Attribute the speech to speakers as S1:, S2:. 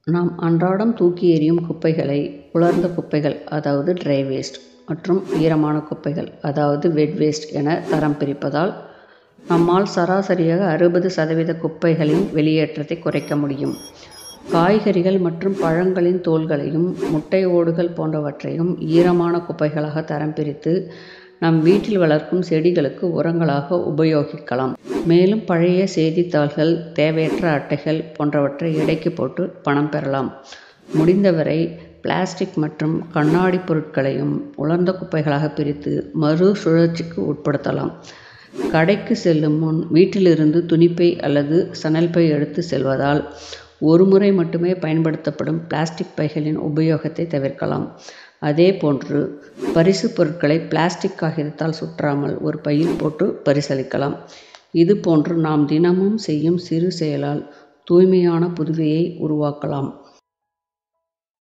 S1: நாம் அன்றாடம் தூக்கி எறியும் குப்பைகளை உலர்ந்த குப்பைகள் அதாவது ட்ரை வேஸ்ட் மற்றும் ஈரமான குப்பைகள் அதாவது வெட் வேஸ்ட் என தரம் பிரிப்பதால் நம்மால் சராசரியாக அறுபது சதவீத குப்பைகளின் வெளியேற்றத்தை குறைக்க முடியும் காய்கறிகள் மற்றும் பழங்களின் தோல்களையும் முட்டை ஓடுகள் போன்றவற்றையும் ஈரமான குப்பைகளாக தரம் பிரித்து நம் வீட்டில் வளர்க்கும் செடிகளுக்கு உரங்களாக உபயோகிக்கலாம் மேலும் பழைய செய்தித்தாள்கள் தேவையற்ற அட்டைகள் போன்றவற்றை எடைக்கு போட்டு பணம் பெறலாம் முடிந்தவரை பிளாஸ்டிக் மற்றும் கண்ணாடி பொருட்களையும் உலர்ந்த குப்பைகளாக பிரித்து மறு சுழற்சிக்கு உட்படுத்தலாம் கடைக்கு செல்லும் முன் வீட்டிலிருந்து துணிப்பை அல்லது சணல் பை எடுத்து செல்வதால் ஒரு முறை மட்டுமே பயன்படுத்தப்படும் பிளாஸ்டிக் பைகளின் உபயோகத்தை தவிர்க்கலாம் அதேபோன்று பரிசு பொருட்களை பிளாஸ்டிக் காகிதத்தால் சுற்றாமல் ஒரு பையில் போட்டு பரிசளிக்கலாம் இதுபோன்று நாம் தினமும் செய்யும் சிறு செயலால் தூய்மையான புதுவையை உருவாக்கலாம்